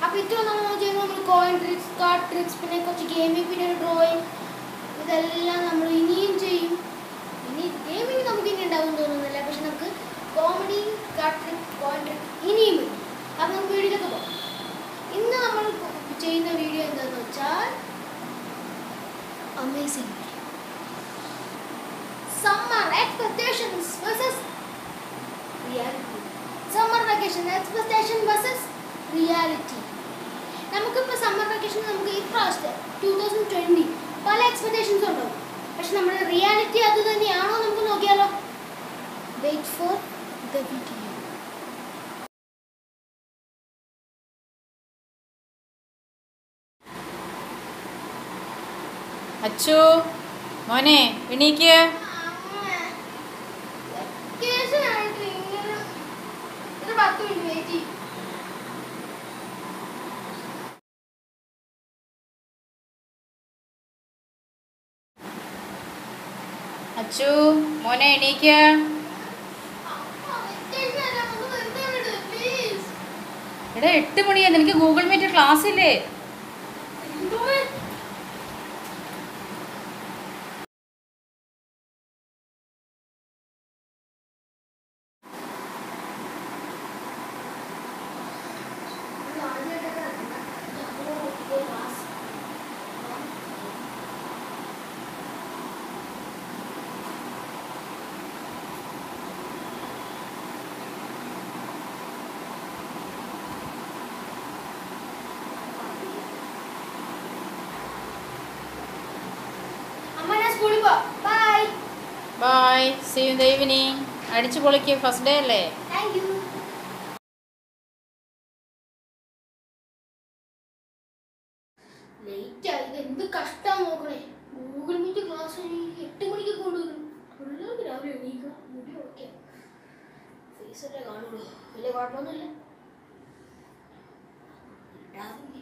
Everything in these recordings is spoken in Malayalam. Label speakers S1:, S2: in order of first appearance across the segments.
S1: അപ്പോൾ ഇത്ര നമ്മൾ ചെയ്യുന്നത് നമ്മൾ കോയിൻ ട്രിക്സ് കാർഡ് ട്രിക്സ് പിന്നെ കുറച്ച് ഗെയിമിംഗ് പിന്നെ ഡ്രോയിങ് ഇതെല്ലാം നമ്മൾ ഇനിയും ചെയ്യും ഇനി ഗെയിമിംഗ് നമുക്ക് ഇനി ഉണ്ടാവും തോന്നുന്നില്ല പക്ഷെ നമുക്ക് comedy card tricks coin tricks ഇനിയും വരും അപ്പോൾ നമുക്ക് വീഡിയോയിലേക്ക് പോകാം ഇന്ന് നമ്മൾ ചെയ്യുന്ന വീഡിയോ എന്താണെന്ന് വെച്ചാൽ amazing summer expectations versus reality summer vacation expectation versus reality നമുക്കിപ്പോൾ സമ്മർ വെക്കേഷൻ നമുക്ക് ഈ പ്രാവശ്യത്തെ ടൂ തൗസൻഡ് ട്വൻറ്റി പല എക്സ്പെക്ടേഷൻസ് ഉണ്ടാവും പക്ഷെ നമ്മുടെ റിയാലിറ്റി അത് തന്നെയാണോ നമുക്ക് നോക്കിയാലോ wait for the video
S2: Achu മോനെ എണീക്ക്
S1: വെക്കേഷൻ ആയിട്ട് ഇങ്ങനെ ഒരു പത്ത് മിനിറ്റ് വെയിറ്റ് ചെയ്യും
S2: അച്ചു മോനെ എണീക്ക് എടാ എട്ട് മണിയാ നിനക്ക് ഗൂഗിൾ മീറ്റ് ക്ലാസ് ഇല്ലേ
S1: അമ്മ ഞാൻ സ്കൂളിൽ പോ bye
S2: bye see you the evening അടിച്ചു പൊളിക്ക് ഫസ്റ്റ് ഡേ അല്ലേ
S1: താങ്ക് യു ലേറ്റ് ആയത് എന്ത് കഷ്ടാ നോക്കണേ ഗൂഗിൾ മീറ്റ് ക്ലാസ് എട്ട് മണിക്ക് കൊണ്ടുവരും പിള്ളേർക്ക് രാവിലെ എണീക്കുക മുടി ഓക്കെ ഫേസല്ലേ കാണുള്ളൂ വലിയ കുഴപ്പമൊന്നുമില്ല രാവിലെ.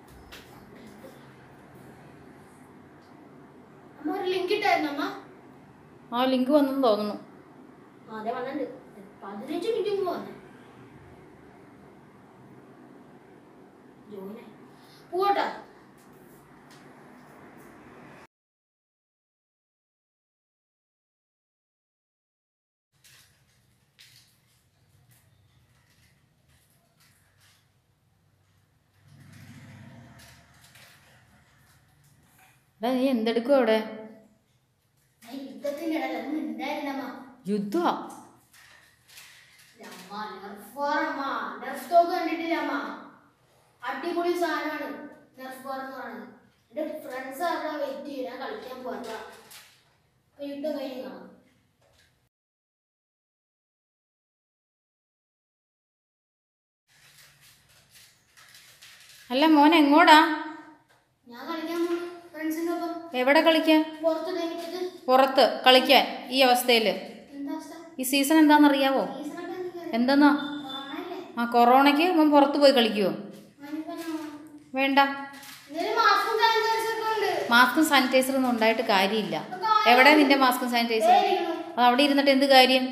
S1: അമ്മ ഒരു ലിങ്ക് ഇട്ടായിരുന്നു അമ്മ
S2: ആ ലിങ്ക് വന്നെന്ന് തോന്നുന്നു
S1: ആ, അതെ വന്നിട്ടുണ്ട് പതിനഞ്ച് മിനിറ്റ് മുമ്പ് വന്നേ ജോയിനെ പോട്ടാ
S2: എടാ നീ എന്തെടുക്കും അവിടെ
S1: യുദ്ധത്തിന്റെ ഇടയിൽ ഒന്നും ഉണ്ടായിരുന്നമ്മ
S2: യുദ്ധമാ
S1: അമ്മ നെർഫ് അമ്മ നെർഫ് തോക്ക് കണ്ടിട്ടില്ല അമ്മ അടിപൊളി സാധനമാണ് നെർഫ് ബാർ എന്ന് പറയുന്നത് എന്റെ ഫ്രണ്ട്സ് അവിടെ വെയിറ്റ് ചെയ്യും ഞാൻ കളിക്കാൻ പോകാ അപ്പൊ യുദ്ധം കഴിഞ്ഞ് കാണാം
S2: അല്ല മോൻ എങ്ങോടാ
S1: ഞാൻ കളിക്കാൻ പോകും ഫ്രണ്ട്സിന്റെ ഒപ്പം
S2: എവിടെ കളിക്കാൻ
S1: പുറത്ത് കഴിഞ്ഞിട്ട്
S2: പുറത്ത് കളിക്കാൻ ഈ അവസ്ഥയിൽ
S1: എന്താ അവസ്ഥ
S2: ഈ സീസൺ എന്താണെന്നറിയാവോ
S1: സീസണൊക്കെ എനിക്കറിയാം.
S2: എന്തെന്നാ
S1: കൊറോണ അല്ലേ
S2: ആ കൊറോണയ്ക്ക് മോൻ പുറത്ത് പോയി കളിക്കുവോ
S1: അതിനിപ്പോ ഞാൻ പോണം.
S2: വേണ്ട
S1: ഇതിന് മാസ്കും സാനിറ്റൈസറും ഒക്കെ ഉണ്ട്
S2: മാസ്കും സാനിറ്റൈസറും ഒന്നും ഉണ്ടായിട്ട് കാര്യമില്ല എവിടെ നിന്റെ മാസ്കും സാനിറ്റൈസറും
S1: ദേ ഇരിക്കുന്നു.
S2: അത് അവിടെ ഇരുന്നിട്ട് എന്ത് കാര്യം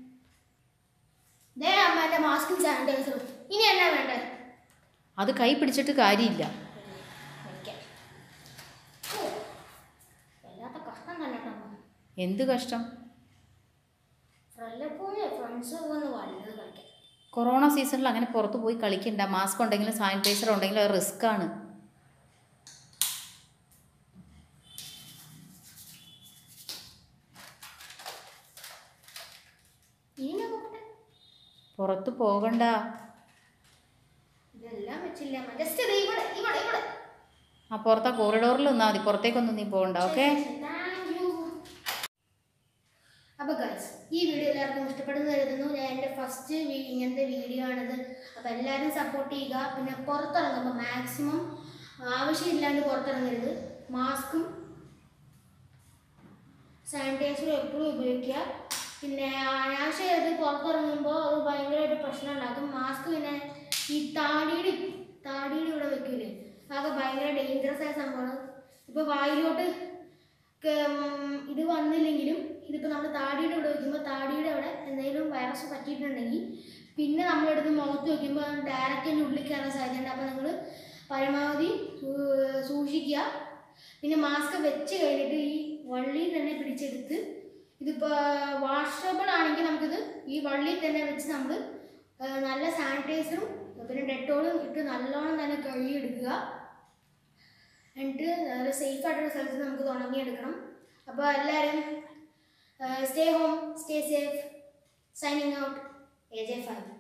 S1: ദേ അമ്മ എന്റെ മാസ്കും സാനിറ്റൈസറും ഇനി എന്നാ വേണ്ടേ
S2: അത് കൈ പിടിച്ചിട്ട് കാര്യമില്ല
S1: കഴിക്കാൻ. ഓ, വല്ലാത്ത കഷ്ടം തന്നെ കേട്ടോ അമ്മ.
S2: എന്ത് കഷ്ടം
S1: വല്ലപ്പോഴും ഫ്രണ്ട്സ് വന്ന് വലുത് കളിക്കാൻ
S2: കൊറോണ സീസണിൽ അങ്ങനെ പുറത്ത് പോയി കളിക്കണ്ട മാസ്ക് ഉണ്ടെങ്കിലും സാനിറ്റൈസർ ഉണ്ടെങ്കിലും അത് റിസ്ക് ആണ്
S1: ഇനി ഞാൻ നോക്കട്ടെ
S2: പുറത്ത് പോകണ്ട
S1: ഇതെല്ലാം വെച്ചില്ല അമ്മ ജസ്റ്റ് ഇത് ഇവിടെ ഇവിടെ ഇവിടെ
S2: ആ പുറത്തെ കോറിഡോറിൽ നിന്നാൽ മതി പുറത്തേക്കൊന്നും നീ പോകണ്ട ഓക്കെ
S1: താങ്ക് യു അപ്പോൾ ഗൈസ് ഈ വീഡിയോ എല്ലാവർക്കും ഇഷ്ടപ്പെടുന്നു കരുതുന്നു ഞാൻ എൻ്റെ ഫസ്റ്റ് ഇങ്ങനത്തെ വീഡിയോ ആണിത് അപ്പോൾ എല്ലാവരും സപ്പോർട്ട് ചെയ്യുക പിന്നെ പുറത്തിറങ്ങുമ്പോൾ മാക്സിമം ആവശ്യമില്ലാണ്ട് പുറത്തിറങ്ങരുത് മാസ്കും സാനിറ്റൈസറും എപ്പോഴും ഉപയോഗിക്കുക പിന്നെ അനാവശ്യമായിട്ട് പുറത്തിറങ്ങുമ്പോൾ അത് ഭയങ്കരമായിട്ട് പ്രശ്നം ഉണ്ടാക്കും മാസ്ക് പിന്നെ ഈ താടിയുടെ താടിയുടെ ഇവിടെ വെക്കൂലേ അതൊക്കെ ഭയങ്കര ഡേഞ്ചറസ് ആയ സംഭവമാണ് ഇപ്പോൾ വായിലോട്ട് ക- ഉം, ഇത് വന്നില്ലെങ്കിലും ഇതിപ്പോൾ നമ്മൾ താടിയുടെ ഇവിടെ വയ്ക്കുമ്പോൾ താടിയുടെ അവിടെ എന്തെങ്കിലും വൈറസ് പറ്റിയിട്ടുണ്ടെങ്കിൽ പിന്നെ നമ്മളെടുത്ത് മുഖത്ത് വയ്ക്കുമ്പോൾ ഡയറക്റ്റ് തന്നെ ഉള്ളിൽ കയറാൻ സാധ്യതയുണ്ട് അപ്പോൾ നിങ്ങൾ പരമാവധി സൂ- സൂക്ഷിക്കുക പിന്നെ മാസ്ക് വെച്ച് കഴിഞ്ഞിട്ട് ഈ വള്ളിയിൽ തന്നെ പിടിച്ചെടുത്ത് ഇതിപ്പോൾ വാഷബിൾ ആണെങ്കിൽ നമുക്കിത് ഈ വള്ളിയിൽ തന്നെ വെച്ച് നമ്മൾ നല്ല സാനിറ്റൈസറും പിന്നെ ഡെറ്റോളും ഇട്ട് നല്ലോണം തന്നെ കഴുകിയെടുക്കുക എന്നിട്ട് നല്ല സേഫ് ആയിട്ടുള്ള സ്ഥലത്ത് നമുക്ക് ഇത് ഉണങ്ങിയെടുക്കണം അപ്പോൾ എല്ലാവരും stay home stay safe signing out A J five